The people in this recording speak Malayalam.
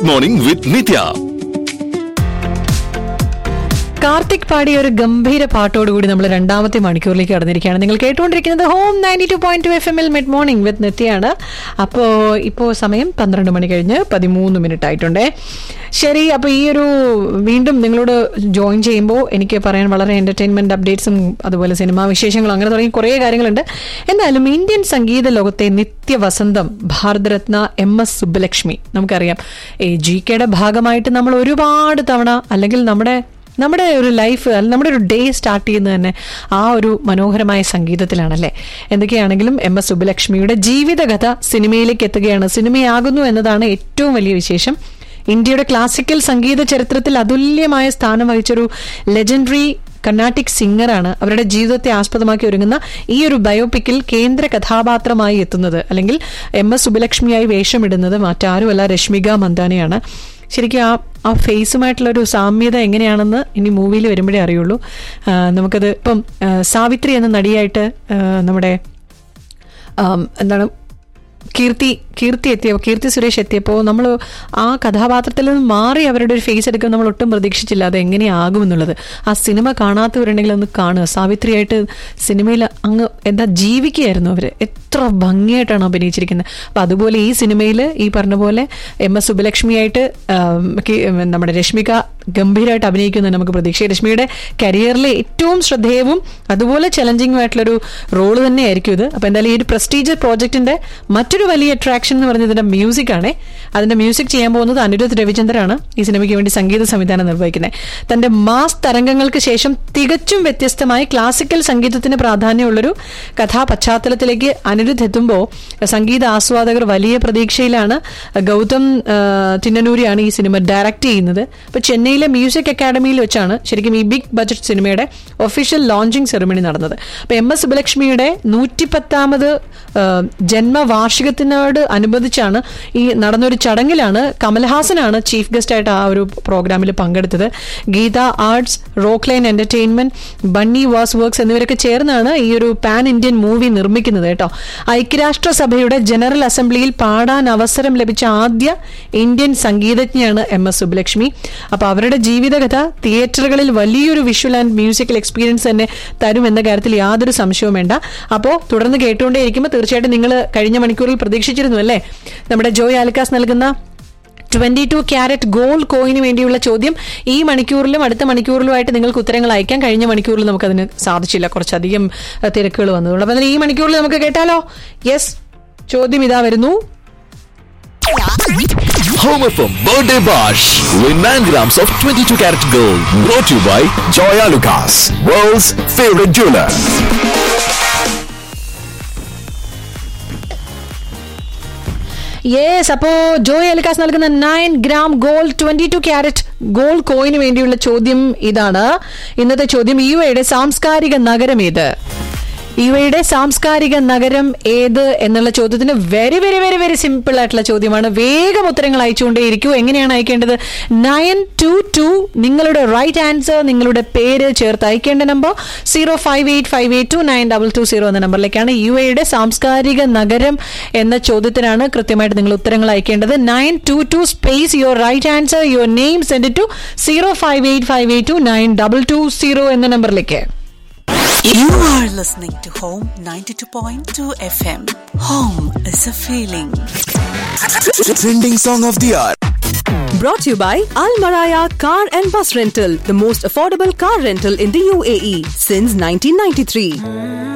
Mid morning with Nithya Karthik പാടിയ ഒരു ഗംഭീര പാട്ടോടുകൂടി നമ്മൾ രണ്ടാമത്തെ മണിക്കൂറിലേക്ക് കടന്നിരിക്കുകയാണ് നിങ്ങൾ കേട്ടുകൊണ്ടിരിക്കുന്നത് home ninety two point two F എമ്മിൽ മിഡ് മോർണിംഗ് വിത്ത് നിത്യയാണ് അപ്പോൾ ഇപ്പോൾ സമയം പന്ത്രണ്ട് മണി കഴിഞ്ഞ് പതിമൂന്ന് മിനിറ്റ് ആയിട്ടുണ്ടേ ശരി അപ്പോൾ ഈ ഒരു വീണ്ടും നിങ്ങളോട് ജോയിൻ ചെയ്യുമ്പോൾ എനിക്ക് പറയാൻ വളരെ എന്റർടൈൻമെന്റ് അപ്ഡേറ്റ്സും അതുപോലെ സിനിമാ വിശേഷങ്ങളും അങ്ങനെ തുടങ്ങി കുറേ കാര്യങ്ങളുണ്ട് എന്തായാലും ഇന്ത്യൻ സംഗീത ലോകത്തെ നിത്യവസന്തം ഭാരതരത്ന എം എസ് സുബ്ബലക്ഷ്മി നമുക്കറിയാം ഈ ജി കെയുടെ ഭാഗമായിട്ട് നമ്മൾ ഒരുപാട് തവണ അല്ലെങ്കിൽ നമ്മുടെ നമ്മുടെ ഒരു ലൈഫ് അല്ല നമ്മുടെ ഒരു ഡേ സ്റ്റാർട്ട് ചെയ്യുന്നത് തന്നെ ആ ഒരു മനോഹരമായ സംഗീതത്തിലാണല്ലേ എന്തൊക്കെയാണെങ്കിലും എം എസ് സുബ്ബലക്ഷ്മിയുടെ ജീവിതകഥ സിനിമയിലേക്ക് എത്തുകയാണ് സിനിമയാകുന്നു എന്നതാണ് ഏറ്റവും വലിയ വിശേഷം ഇന്ത്യയുടെ ക്ലാസിക്കൽ സംഗീത ചരിത്രത്തിൽ അതുല്യമായ സ്ഥാനം വഹിച്ചൊരു ലെജൻഡറി കർണാട്ടിക് സിംഗറാണ് അവരുടെ ജീവിതത്തെ ആസ്പദമാക്കി ഒരുങ്ങുന്ന ഈ ഒരു ബയോപിക്കിൽ കേന്ദ്ര കഥാപാത്രമായി എത്തുന്നത് അല്ലെങ്കിൽ എം എസ് സുബലക്ഷ്മിയായി വേഷമിടുന്നത് മറ്റാരുമല്ല രശ്മിക മന്ദാനയാണ് ശരിക്കും ആ ആ ഫേസുമായിട്ടുള്ള ഒരു സാമ്യത എങ്ങനെയാണെന്ന് ഇനി മൂവിയിൽ വരുമ്പോഴേ അറിയുള്ളൂ ആ, നമുക്കത് ഇപ്പം ആ, സാവിത്രി എന്ന നടിയായിട്ട് ആ, നമ്മുടെ ആം, എന്താണ് കീർത്തി കീർത്തി എത്തിയപ്പോൾ കീർത്തി സുരേഷ് എത്തിയപ്പോൾ നമ്മൾ ആ കഥാപാത്രത്തിൽ നിന്ന് മാറി അവരുടെ ഒരു ഫേസ് എടുക്കാൻ നമ്മൾ ഒട്ടും പ്രതീക്ഷിച്ചില്ല അത് എങ്ങനെയാകുമെന്നുള്ളത് ആ സിനിമ കാണാത്തവരുണ്ടെങ്കിൽ ഒന്ന് കാണുക സാവിത്രിയായിട്ട് സിനിമയിൽ അങ്ങ് എന്താ ജീവിക്കുകയായിരുന്നു അവർ എത്ര ഭംഗിയായിട്ടാണ് അഭിനയിച്ചിരിക്കുന്നത് അപ്പം അതുപോലെ ഈ സിനിമയിൽ ഈ പറഞ്ഞ പോലെ എം എസ് സുബലക്ഷ്മിയായിട്ട് ആം, കി- നമ്മുടെ രശ്മിക ഗംഭീരമായിട്ട് അഭിനയിക്കുന്നത് നമുക്ക് പ്രതീക്ഷ രശ്മിയുടെ കരിയറിലെ ഏറ്റവും ശ്രദ്ധേയവും അതുപോലെ ചലഞ്ചിങ്ങും ആയിട്ടുള്ളൊരു റോള് തന്നെയായിരിക്കും ഇത് അപ്പൊ എന്തായാലും ഈ ഒരു പ്രസ്റ്റീജിയസ് പ്രോജക്റ്റിന്റെ മറ്റൊരു വലിയ അട്രാക്ഷൻ എന്ന് പറയുന്നത് ഇതിന്റെ മ്യൂസിക് ആണ് അതിന്റെ മ്യൂസിക് ചെയ്യാൻ പോകുന്നത് അനിരുദ്ധ് രവിചന്ദ്രാണ് ഈ സിനിമയ്ക്ക് വേണ്ടി സംഗീത സംവിധാനം നിർവഹിക്കുന്നത് തന്റെ മാസ് തരംഗങ്ങൾക്ക് ശേഷം തികച്ചും വ്യത്യസ്തമായി ക്ലാസിക്കൽ സംഗീതത്തിന് പ്രാധാന്യമുള്ളൊരു കഥാ പശ്ചാത്തലത്തിലേക്ക് അനിരുദ്ധ് എത്തുമ്പോൾ സംഗീത ആസ്വാദകർ വലിയ പ്രതീക്ഷയിലാണ് ഗൗതം ആ, തിന്നനൂരിയാണ് ഈ സിനിമ ഡയറക്റ്റ് ചെയ്യുന്നത് അപ്പൊ ചെന്നൈയിലെ മ്യൂസിക് അക്കാദമിയിൽ വെച്ചാണ് ശരിക്കും ഈ ബിഗ് ബജറ്റ് സിനിമയുടെ ഒഫീഷ്യൽ ലോഞ്ചിങ് സെറമണി നടന്നത് അപ്പൊ എം എസ് സുബലക്ഷ്മിയുടെ നൂറ്റിപ്പത്താമത് ആ, ജന്മവാർഷികത്തിനോട് അനുബന്ധിച്ചാണ് ഈ നടന്നൊരു ചടങ്ങിലാണ് കമൽഹാസനാണ് ചീഫ് ഗസ്റ്റ് ആയിട്ട് ആ ഒരു പ്രോഗ്രാമിൽ പങ്കെടുത്തത് Geetha Arts Rockline Entertainment Bunny Vas Works എന്നിവരൊക്കെ ചേർന്നാണ് ഈ ഒരു പാൻ ഇന്ത്യൻ മൂവി നിർമ്മിക്കുന്നത് കേട്ടോ ഐക്യരാഷ്ട്രസഭയുടെ ജനറൽ അസംബ്ലിയിൽ പാടാൻ അവസരം ലഭിച്ച ആദ്യ ഇന്ത്യൻ സംഗീതജ്ഞയാണ് എം എസ് സുബ്ലക്ഷ്മി അപ്പൊ അവരുടെ ജീവിതകഥ തിയേറ്ററുകളിൽ വലിയൊരു വിഷ്വൽ ആൻഡ് മ്യൂസിക്കൽ എക്സ്പീരിയൻസ് തന്നെ തരും എന്ന കാര്യത്തിൽ യാതൊരു സംശയവും വേണ്ട അപ്പോൾ തുടർന്ന് കേട്ടുകൊണ്ടേയിരിക്കുമ്പോൾ തീർച്ചയായിട്ടും നിങ്ങൾ കഴിഞ്ഞ മണിക്കൂറിൽ പ്രതീക്ഷിച്ചിരുന്നു അല്ലേ നമ്മുടെ ജോയ് ആലിക്കാസ് നൽകുന്ന ട്വന്റി ടു ക്യാരറ്റ് ഗോൾഡ് കോയിന് വേണ്ടിയുള്ള ചോദ്യം ഈ മണിക്കൂറിലും അടുത്ത മണിക്കൂറിലുമായിട്ട് നിങ്ങൾക്ക് ഉത്തരങ്ങൾ അയക്കാൻ കഴിഞ്ഞ മണിക്കൂറിൽ നമുക്കതിന് സാധിച്ചില്ല കുറച്ചധികം അഹ്, തിരക്കുകൾ വന്നതുകൊണ്ട് അപ്പൊ അതിന് ഈ മണിക്കൂറിൽ നമുക്ക് കേട്ടാലോ യെസ് ചോദ്യം ഇതാ വരുന്നു Home FM Birthday Bash. Win 9 grams of 22 karat gold. Brought to you by Joya Lucas, world's favorite jeweler. Yes അപ്പോ ജോയ് എലിക്കാസ് നൽകുന്ന nine gram gold twenty two carat gold കോയിന് വേണ്ടിയുള്ള ചോദ്യം ഇതാണ് ഇന്നത്തെ ചോദ്യം യു എയുടെ സാംസ്കാരിക നഗരം ഏത് ഇവയുടെ സാംസ്കാരിക നഗരം ഏത് എന്നുള്ള ചോദ്യത്തിന് very very very very simple ആയിട്ടുള്ള ചോദ്യമാണ് വേഗം ഉത്തരങ്ങൾ അയച്ചുകൊണ്ടേയിരിക്കൂ എങ്ങനെയാണ് അയക്കേണ്ടത് നയൻ ടു ടു നിങ്ങളുടെ റൈറ്റ് ആൻസർ നിങ്ങളുടെ പേര് ചേർത്ത് അയക്കേണ്ട number zero five eight five eight two nine double two zero എന്ന നമ്പറിലേക്കാണ് യു എയുടെ സാംസ്കാരിക നഗരം എന്ന ചോദ്യത്തിനാണ് കൃത്യമായിട്ട് നിങ്ങൾ ഉത്തരങ്ങൾ അയക്കേണ്ടത് nine two two space your right answer your name send to zero five eight five eight two nine double two zero എന്ന നമ്പറിലേക്ക് You are listening to Home 92.2 FM. Home is a feeling. Trending song of the hour. Brought to you by Al Maraya Car and Bus Rental, the most affordable car rental in the UAE since 1993.